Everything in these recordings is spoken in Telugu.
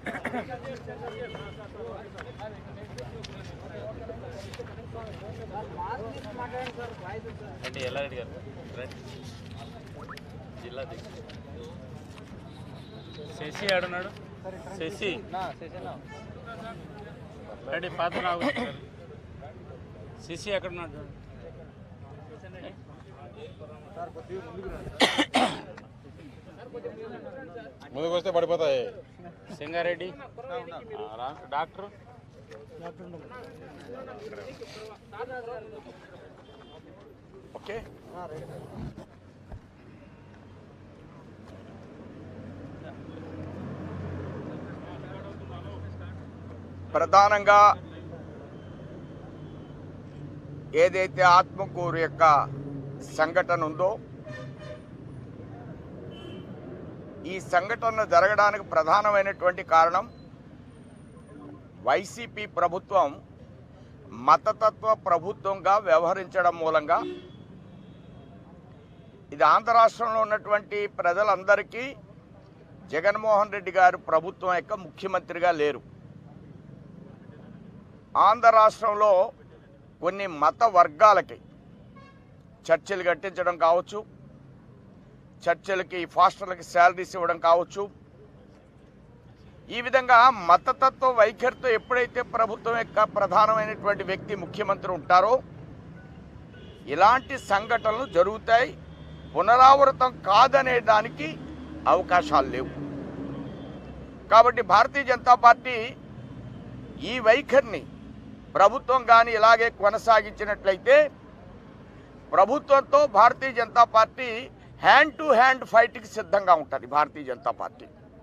అంటే ఎల్లారెడ్డి గారు రండి. జిల్లా అధ్యక్షుడు. శశి ఆడున్నాడు శశి రెడ్డి పాత రావు శశి ఎక్కడున్నాడు ముందుకు వస్తే పడిపోతాయి సింగారెడ్డి ఆ, రా. డాక్టర్ ఓకే ప్రధానంగా ఏదైతే ఆత్మకూరు యొక్క సంఘటన ఉందో ఈ సంఘటన జరగడానికి ప్రధానమైనటువంటి కారణం వైసీపీ ప్రభుత్వం మతతత్వ ప్రభుత్వంగా వ్యవహరించడం మూలంగా ఇది ఆంధ్ర రాష్ట్రంలో ఉన్నటువంటి ప్రజలందరికీ జగన్మోహన్ రెడ్డి గారు ప్రభుత్వం యొక్క ముఖ్యమంత్రిగా లేరు ఆంధ్ర రాష్ట్రంలో కొన్ని మత వర్గాలకి చర్చలు కట్టించడం కావచ్చు చర్చలకి ఫాస్టర్లకి శాలరీస్ ఇవ్వడం కావచ్చు ఈ విధంగా మతతత్వ వైఖరితో ఎప్పుడైతే ప్రభుత్వం యొక్క ప్రధానమైనటువంటి వ్యక్తి ముఖ్యమంత్రి ఉంటారో ఇలాంటి సంఘటనలు జరుగుతాయి పునరావృతం కాదనే దానికి అవకాశాలు లేవు కాబట్టి భారతీయ జనతా పార్టీ ఈ వైఖరిని ప్రభుత్వం కానీ ఇలాగే కొనసాగించినట్లయితే ప్రభుత్వంతో Bharatiya Janata Party hand to hand ఫైట్కి సిద్ధంగా ఉంటుంది భారతీయ జనతా పార్టీ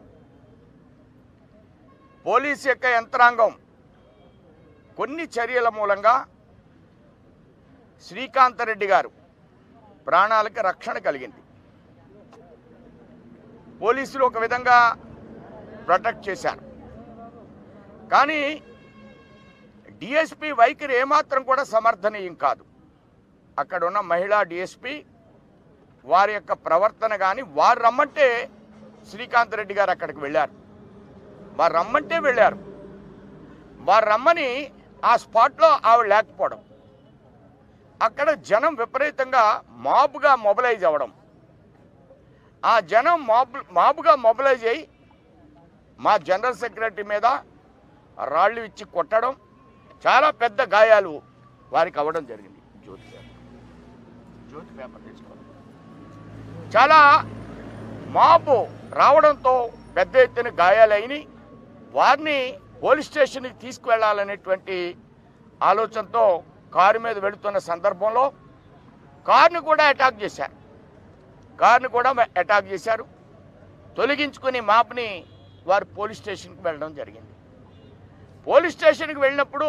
పోలీస్ యొక్క యంత్రాంగం కొన్ని చర్యల మూలంగా శ్రీకాంతరెడ్డి గారు ప్రాణాలకి రక్షణ కలిగింది పోలీసులు ఒక విధంగా ప్రొటెక్ట్ చేశారు కానీ డిఎస్పి వైఖరి ఏమాత్రం కూడా సమర్థనీయం కాదు అక్కడ ఉన్న మహిళా డిఎస్పి వారి యొక్క ప్రవర్తన కానీ వారు రమ్మంటే శ్రీకాంత్ రెడ్డి గారు అక్కడికి వెళ్ళారు వారు రమ్మంటే వెళ్ళారు వారు రమ్మని ఆ స్పాట్లో ఆవిడ లేకపోవడం అక్కడ జనం విపరీతంగా మాబుగా మొబలైజ్ అవ్వడం ఆ జనం మాబు మాబుగా మొబలైజ్ అయ్యి మా జనరల్ సెక్రటరీ మీద రాళ్ళు ఇచ్చి కొట్టడం చాలా పెద్ద గాయాలు వారికి అవ్వడం జరిగింది జ్యోతి గారు జ్యోతి పేపర్ తీసుకోండి చాలా మాబు రావడంతో పెద్ద ఎత్తున గాయాలైన వారిని పోలీస్ స్టేషన్కి తీసుకువెళ్ళాలనేటువంటి ఆలోచనతో కారు మీద వెళుతున్న సందర్భంలో కారుని కూడా అటాక్ చేశారు కారుని కూడా అటాక్ చేశారు తొలగించుకుని మాప్ని వారు పోలీస్ స్టేషన్కి వెళ్ళడం జరిగింది పోలీస్ స్టేషన్కి వెళ్ళినప్పుడు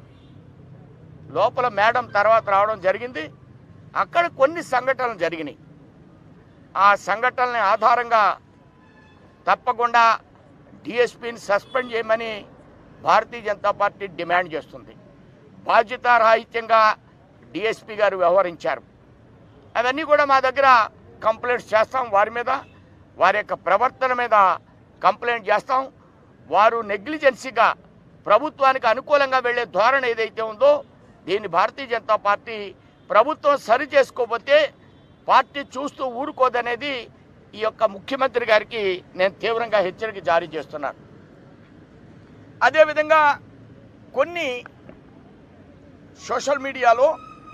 లోపల మేడం తర్వాత రావడం జరిగింది అక్కడ కొన్ని సంఘటనలు జరిగినాయి ఆ సంఘటనల ఆధారంగా తప్పకుండా డిఎస్పీని సస్పెండ్ చేయమని భారతీయ జనతా పార్టీ డిమాండ్ చేస్తుంది బాధ్యతారాహిత్యంగా డిఎస్పీ గారు వ్యవహరించారు అవన్నీ కూడా మా దగ్గర కంప్లైంట్స్ చేస్తాం వారి మీద వారి యొక్క ప్రవర్తన మీద కంప్లైంట్ చేస్తాం వారు నెగ్లిజెన్సీగా ప్రభుత్వానికి అనుకూలంగా వెళ్ళే ధోరణి ఏదైతే ఉందో దీన్ని భారతీయ జనతా పార్టీ ప్రభుత్వం సరి చేసుకోకపోతే పార్టీ చూస్తూ ఊరుకోదనేది ఈ యొక్క ముఖ్యమంత్రి గారికి నేను తీవ్రంగా హెచ్చరిక జారీ చేస్తున్నాను అదేవిధంగా కొన్ని సోషల్ మీడియాలో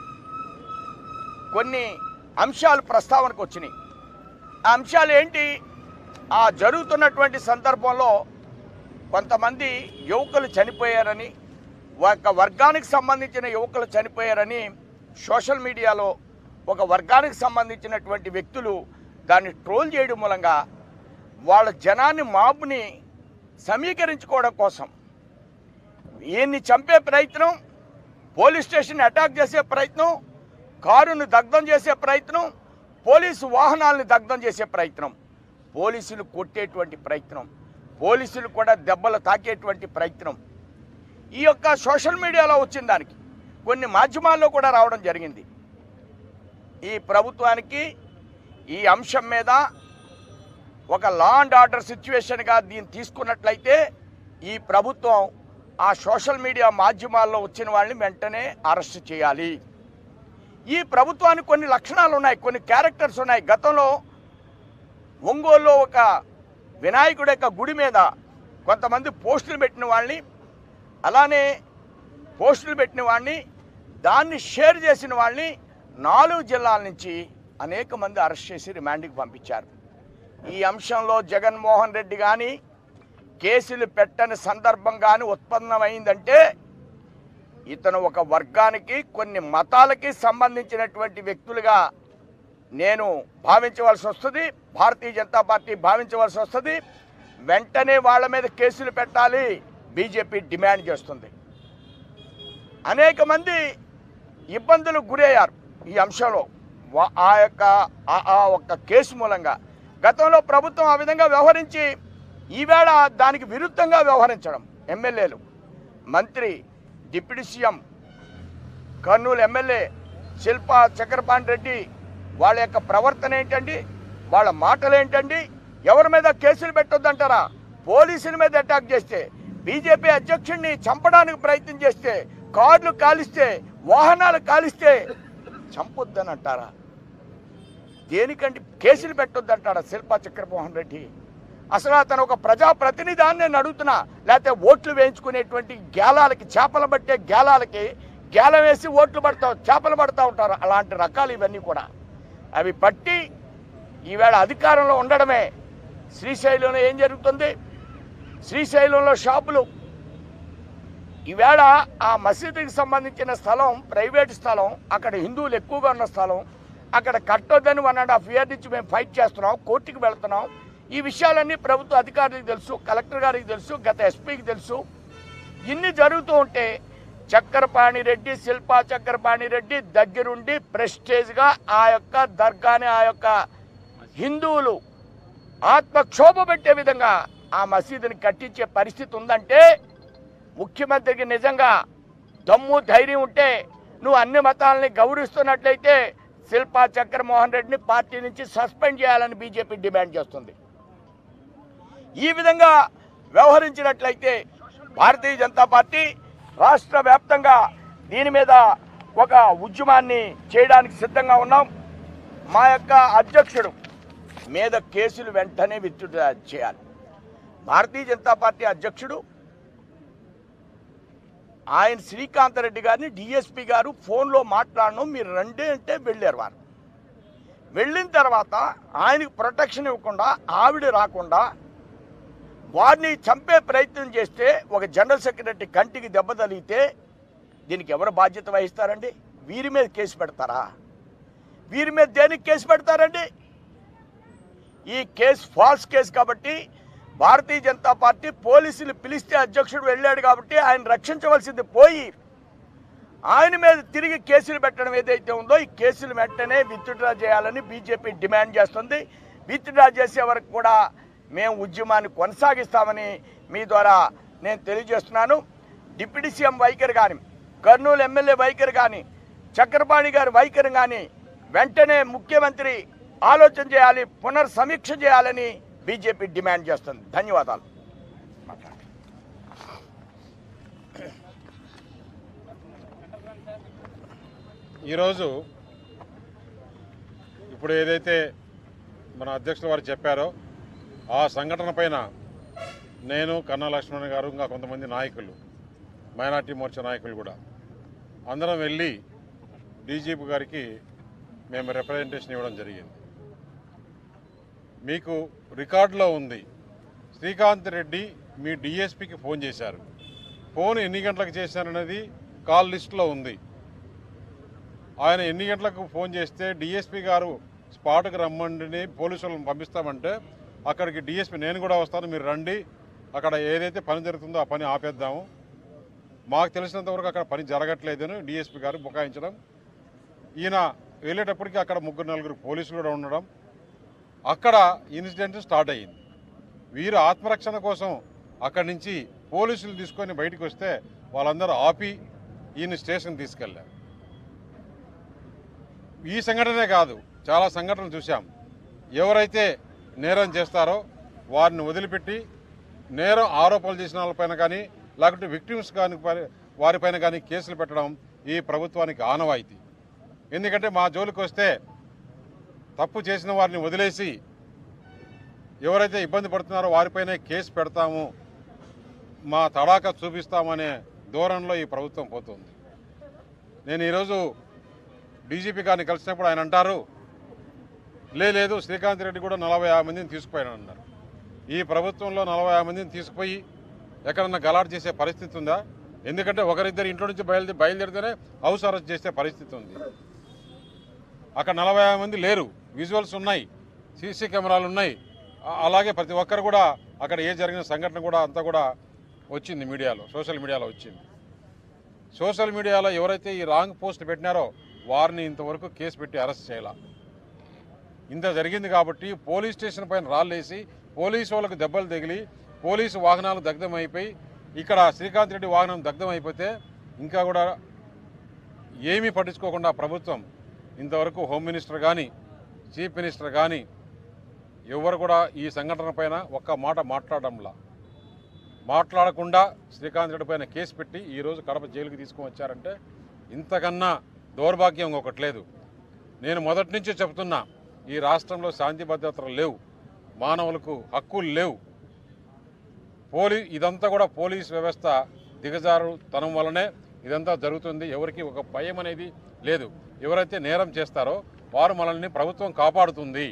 కొన్ని అంశాలు ప్రస్తావనకు వచ్చినాయి ఆ అంశాలు ఏంటి ఆ జరుగుతున్నటువంటి సందర్భంలో కొంతమంది యువకులు చనిపోయారని ఒక వర్గానికి సంబంధించిన యువకులు చనిపోయారని సోషల్ మీడియాలో ఒక వర్గానికి సంబంధించినటువంటి వ్యక్తులు దాన్ని ట్రోల్ చేయడం మూలంగా వాళ్ళ జనాన్ని మాబుని సమీకరించుకోవడం కోసం ఈయన్ని చంపే ప్రయత్నం పోలీస్ స్టేషన్ అటాక్ చేసే ప్రయత్నం కారును దగ్ధం చేసే ప్రయత్నం పోలీసు వాహనాలను దగ్ధం చేసే ప్రయత్నం పోలీసులు కొట్టేటువంటి ప్రయత్నం పోలీసులు కూడా దెబ్బలు తాకేటువంటి ప్రయత్నం ఈ యొక్క సోషల్ మీడియాలో వచ్చిన దానికి కొన్ని మాధ్యమాల్లో కూడా రావడం జరిగింది ఈ ప్రభుత్వానికి ఈ అంశం మీద ఒక లా అండ్ ఆర్డర్ సిచ్యువేషన్గా దీన్ని తీసుకున్నట్లయితే ఈ ప్రభుత్వం ఆ సోషల్ మీడియా మాధ్యమాల్లో వచ్చిన వాళ్ళని వెంటనే అరెస్ట్ చేయాలి ఈ ప్రభుత్వానికి కొన్ని లక్షణాలు ఉన్నాయి కొన్ని క్యారెక్టర్స్ ఉన్నాయి గతంలో ఒంగోలులో ఒక వినాయకుడి యొక్క గుడి మీద కొంతమంది పోస్టులు పెట్టిన వాళ్ళని అలానే పోస్టులు పెట్టిన వాడిని దాన్ని షేర్ చేసిన వాళ్ళని నాలుగు జిల్లాల నుంచి అనేక మంది అరెస్ట్ చేసి రిమాండ్కి పంపించారు ఈ అంశంలో జగన్మోహన్ రెడ్డి కానీ కేసులు పెట్టని సందర్భం కానీ ఉత్పన్నమైందంటే ఇతను ఒక వర్గానికి కొన్ని మతాలకి సంబంధించినటువంటి వ్యక్తులుగా నేను భావించవలసి వస్తుంది భారతీయ జనతా పార్టీ భావించవలసి వస్తుంది వెంటనే వాళ్ళ మీద కేసులు పెట్టాలి బీజేపీ డిమాండ్ చేస్తుంది అనేక మంది ఇబ్బందులకు గురయ్యారు ఈ అంశంలో వా- ఆ యొక్క ఆ- ఆ ఒక్క కేసు మూలంగా గతంలో ప్రభుత్వం ఆ విధంగా వ్యవహరించి ఈవేళ దానికి విరుద్ధంగా వ్యవహరించడం ఎమ్మెల్యేలు మంత్రి deputy CM Kurnool MLA Shilpa Chakrapani Reddy వాళ్ళ యొక్క ప్రవర్తన ఏంటండి వాళ్ళ మాటలు ఏంటండి ఎవరి మీద కేసులు పెట్టొద్దంటారా పోలీసుల మీద అటాక్ చేస్తే బీజేపీ అధ్యక్షుడిని చంపడానికి ప్రయత్నం చేస్తే కార్లు కాలిస్తే వాహనాలు కాలిస్తే చంపొద్దని అంటారా దేనికంటే కేసులు పెట్టొద్దంటాడా శిల్పా చక్రమోహన్ రెడ్డి అసలు అతను ఒక ప్రజాప్రతినిధి అని నేను అడుగుతున్నా లేకపోతే ఓట్లు వేయించుకునేటువంటి గేలాలకి చేపలు పట్టే గేలాలకి గేలం వేసి ఓట్లు పడతావు చేపలు పడతా ఉంటారు అలాంటి రకాలు ఇవన్నీ కూడా అవి పట్టి ఈవేళ అధికారంలో ఉండడమే శ్రీశైలంలో ఏం జరుగుతుంది శ్రీశైలంలో షాపులు ఈవేళ ఆ మసీదుకి సంబంధించిన స్థలం ప్రైవేట్ స్థలం అక్కడ హిందువులు ఎక్కువగా ఉన్న స్థలం అక్కడ కట్టొద్దని వన్ అండ్ హాఫ్ ఇయర్ నుంచి మేము ఫైట్ చేస్తున్నాం కోర్టుకి వెళ్తున్నాం ఈ విషయాలన్నీ ప్రభుత్వ అధికారులకు తెలుసు కలెక్టర్ గారికి తెలుసు గత ఎస్పీకి తెలుసు ఇన్ని జరుగుతూ ఉంటే చక్రపాణి రెడ్డి శిల్పా చక్రపాణి రెడ్డి దగ్గరుండి ప్రెస్టేజ్గా ఆ యొక్క దర్గాని ఆ యొక్క హిందువులు ఆత్మక్షోభ పెట్టే విధంగా ఆ మసీదుని కట్టించే పరిస్థితి ఉందంటే ముఖ్యమంత్రికి నిజంగా దమ్ము ధైర్యం ఉంటే నువ్వు అన్ని మతాలని గౌరవిస్తున్నట్లయితే శిల్పా చక్రమోహన్ రెడ్డిని పార్టీ నుంచి సస్పెండ్ చేయాలని బీజేపీ డిమాండ్ చేస్తుంది ఈ విధంగా వ్యవహరించినట్లయితే భారతీయ జనతా పార్టీ రాష్ట్ర వ్యాప్తంగా దీని మీద ఒక ఉద్యమాన్ని చేయడానికి సిద్ధంగా ఉన్నాం మా యొక్క అధ్యక్షుడు మీద కేసులు వెంటనే విత్డ్రా చేయాలి భారతీయ జనతా పార్టీ అధ్యక్షుడు ఆయన శ్రీకాంత్ రెడ్డి గారిని డిఎస్పి గారు ఫోన్లో మాట్లాడడం మీరు రండి అంటే వెళ్ళారు వారు వెళ్ళిన తర్వాత ఆయనకు ప్రొటెక్షన్ ఇవ్వకుండా ఆవిడ రాకుండా వారిని చంపే ప్రయత్నం చేస్తే ఒక జనరల్ సెక్రటరీ కంటికి దెబ్బ తగిలితే దీనికి ఎవరు బాధ్యత వహిస్తారండి వీరి మీద కేసు పెడతారా వీరి మీద దేనికి కేసు పెడతారండి ఈ కేసు ఫాల్స్ కేసు కాబట్టి భారతీయ జనతా పార్టీ పోలీసులు పిలిస్తే అధ్యక్షుడు వెళ్ళాడు కాబట్టి ఆయన రక్షించవలసింది పోయి ఆయన మీద తిరిగి కేసులు పెట్టడం ఏదైతే ఉందో ఈ కేసులు వెంటనే విత్డ్రా చేయాలని బీజేపీ డిమాండ్ చేస్తుంది విత్డ్రా చేసే వరకు కూడా మేము ఉద్యమాన్ని కొనసాగిస్తామని మీ ద్వారా నేను తెలియజేస్తున్నాను డిప్యూటీ సీఎం వైఖరి కానీ కర్నూలు ఎమ్మెల్యే వైఖరి కానీ చక్రపాణి గారి వైఖరి కానీ వెంటనే ముఖ్యమంత్రి ఆలోచన చేయాలి పునర్సమీక్ష చేయాలని బీజేపీ డిమాండ్ చేస్తుంది ధన్యవాదాలు ఈరోజు ఇప్పుడు ఏదైతే మన అధ్యక్షుల వారు చెప్పారో ఆ సంఘటన పైన నేను కన్నా లక్ష్మణ్ గారు ఇంకా కొంతమంది నాయకులు మైనార్టీ మోర్చా నాయకులు కూడా అందరం వెళ్ళి డీజీపీ గారికి మేము రిప్రజెంటేషన్ ఇవ్వడం జరిగింది మీకు రికార్డులో ఉంది శ్రీకాంత్ రెడ్డి మీ డిఎస్పికి ఫోన్ చేశారు ఫోన్ ఎన్ని గంటలకు చేశారనేది కాల్ లిస్ట్లో ఉంది ఆయన ఎన్ని గంటలకు ఫోన్ చేస్తే డిఎస్పీ గారు స్పాట్కి రమ్మండి పోలీసు వాళ్ళని పంపిస్తామంటే అక్కడికి డిఎస్పీ నేను కూడా వస్తాను మీరు రండి అక్కడ ఏదైతే పని జరుగుతుందో ఆ పని ఆపేద్దాము మాకు తెలిసినంత వరకు అక్కడ పని జరగట్లేదని డిఎస్పీ గారు బుకాయించడం ఈయన వెళ్ళేటప్పటికి అక్కడ ముగ్గురు నలుగురు పోలీసులు కూడా ఉండడం అక్కడ ఇన్సిడెంట్ స్టార్ట్ అయ్యింది వీరు ఆత్మరక్షణ కోసం అక్కడి నుంచి పోలీసులు తీసుకొని బయటకు వస్తే వాళ్ళందరూ ఆపి ఈయన స్టేషన్ తీసుకెళ్ళారు ఈ సంఘటనే కాదు చాలా సంఘటనలు చూసాం ఎవరైతే నేరం చేస్తారో వారిని వదిలిపెట్టి నేరం ఆరోపణలు చేసిన వాళ్ళపైన కానీ లేకుంటే విక్టిమ్స్ కానీ పై- వారిపైన కానీ కేసులు పెట్టడం ఈ ప్రభుత్వానికి ఆనవాయితీ ఎందుకంటే మా జోలికి వస్తే తప్పు చేసిన వారిని వదిలేసి ఎవరైతే ఇబ్బంది పడుతున్నారో వారిపైనే కేసు పెడతాము మా తడాక చూపిస్తామనే ధోరణిలో ఈ ప్రభుత్వం పోతుంది నేను ఈరోజు డీజీపీ గారిని కలిసినప్పుడు ఆయన అంటారు "లే, లేదు శ్రీకాంత్ రెడ్డి కూడా నలభై యాభై మందిని తీసుకుపోయాను అన్నారు ఈ ప్రభుత్వంలో నలభై యాభై మందిని తీసుకుపోయి ఎక్కడన్నా గలాట్ చేసే పరిస్థితి ఉందా ఎందుకంటే ఒకరిద్దరు ఇంట్లో నుంచి బయలుదేరి బయలుదేరితేనే హౌస్ అరెస్ట్ చేసే పరిస్థితి ఉంది అక్కడ నలభై యాభై మంది లేరు విజువల్స్ ఉన్నాయి సీసీ కెమెరాలు ఉన్నాయి ఆ- అలాగే ప్రతి ఒక్కరు కూడా అక్కడ ఏ జరిగిన సంఘటన కూడా అంతా కూడా వచ్చింది మీడియాలో సోషల్ మీడియాలో వచ్చింది సోషల్ మీడియాలో ఎవరైతే ఈ రాంగ్ పోస్ట్ పెట్టినారో వారిని ఇంతవరకు కేసు పెట్టి అరెస్ట్ చేయాల ఇంత జరిగింది కాబట్టి పోలీస్ స్టేషన్ పైన రాళ్ళేసి పోలీసు వాళ్ళకు దెబ్బలు తగిలి పోలీసు వాహనాలు దగ్ధమైపోయి ఇక్కడ శ్రీకాంత్ రెడ్డి వాహనం దగ్ధమైపోతే ఇంకా కూడా ఏమీ పట్టించుకోకుండా ప్రభుత్వం ఇంతవరకు హోమ్ మినిస్టర్ కానీ చీఫ్ మినిస్టర్ కానీ ఎవరు కూడా ఈ సంఘటన పైన ఒక్క మాట మాట్లాడడంలా మాట్లాడకుండా శ్రీకాంత్ రెడ్డి పైన కేసు పెట్టి ఈరోజు కడప జైలుకి తీసుకొని వచ్చారంటే ఇంతకన్నా దౌర్భాగ్యం ఒకటి లేదు నేను మొదటి నుంచి చెప్తున్నా ఈ రాష్ట్రంలో శాంతి భద్రతలు లేవు మానవులకు హక్కులు లేవు పోలీ ఇదంతా కూడా పోలీస్ వ్యవస్థ దిగజారు తనం వల్లనే ఇదంతా జరుగుతుంది ఎవరికి ఒక భయం అనేది లేదు ఎవరైతే నేరం చేస్తారో వారు మనల్ని ప్రభుత్వం కాపాడుతుంది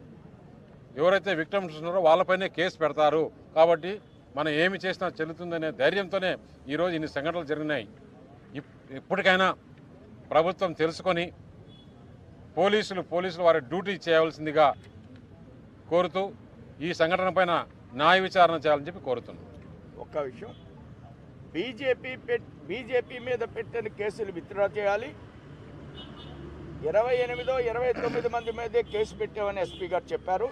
ఎవరైతే విక్టమ్స్ ఉన్నారో వాళ్ళపైనే కేసు పెడతారు కాబట్టి మనం ఏమి చేసినా చెల్లుతుందనే ధైర్యంతోనే ఈరోజు ఇన్ని సంఘటనలు జరిగినాయి ఇప్- ఇప్పటికైనా ప్రభుత్వం తెలుసుకొని పోలీసులు పోలీసులు వారి డ్యూటీ చేయవలసిందిగా కోరుతూ ఈ సంఘటన పైన న్యాయ విచారణ చేయాలని చెప్పి కోరుతున్నాను ఒక్క విషయం బీజేపీ పెట్ బీజేపీ మీద పెట్టిన కేసులు విత్డ్రా చేయాలి ఇరవై ఎనిమిదో ఇరవై తొమ్మిది మంది మీదే కేసు పెట్టామని ఎస్పీ గారు చెప్పారు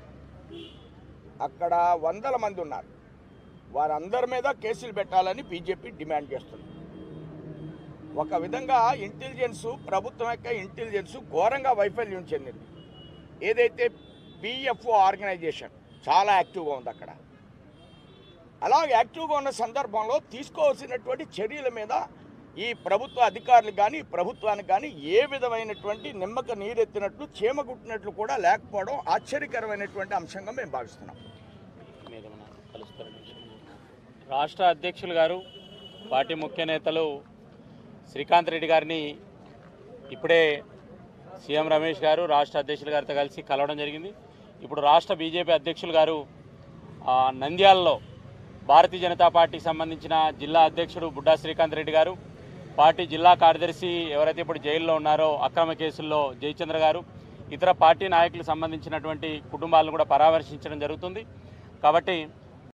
అక్కడ వందల మంది ఉన్నారు వారందరి మీద కేసులు పెట్టాలని బీజేపీ డిమాండ్ చేస్తుంది ఒక విధంగా ఇంటెలిజెన్స్ ప్రభుత్వం యొక్క ఇంటెలిజెన్స్ ఘోరంగా వైఫల్యం చెందింది ఏదైతే పిఎఫ్ఓ ఆర్గనైజేషన్ చాలా యాక్టివ్గా ఉంది అక్కడ అలా యాక్టివ్గా ఉన్న సందర్భంలో తీసుకోవాల్సినటువంటి చర్యల మీద ఈ ప్రభుత్వ అధికారులు కానీ ఈ ప్రభుత్వానికి కానీ ఏ విధమైనటువంటి నిమ్మక నీరెత్తినట్లు చీమగుట్టినట్లు కూడా లేకపోవడం ఆశ్చర్యకరమైనటువంటి అంశంగా మేము భావిస్తున్నాం మీద మన కలుస్తారండి. రాష్ట్ర అధ్యక్షులు గారు పార్టీ ముఖ్య నేతలు శ్రీకాంత్ రెడ్డి గారిని ఇప్పుడే సీఎం రమేష్ గారు రాష్ట్ర అధ్యక్షులు గారితో కలిసి కలవడం జరిగింది ఇప్పుడు రాష్ట్ర బీజేపీ అధ్యక్షులు గారు ఆ, నంద్యాలలో భారతీయ జనతా పార్టీకి సంబంధించిన జిల్లా అధ్యక్షుడు బుడ్డా శ్రీకాంత్ రెడ్డి గారు పార్టీ జిల్లా కార్యదర్శి ఎవరైతే ఇప్పుడు జైల్లో ఉన్నారో అక్రమ కేసుల్లో జయచంద్ర గారు ఇతర పార్టీ నాయకులకు సంబంధించినటువంటి కుటుంబాలను కూడా పరామర్శించడం జరుగుతుంది కాబట్టి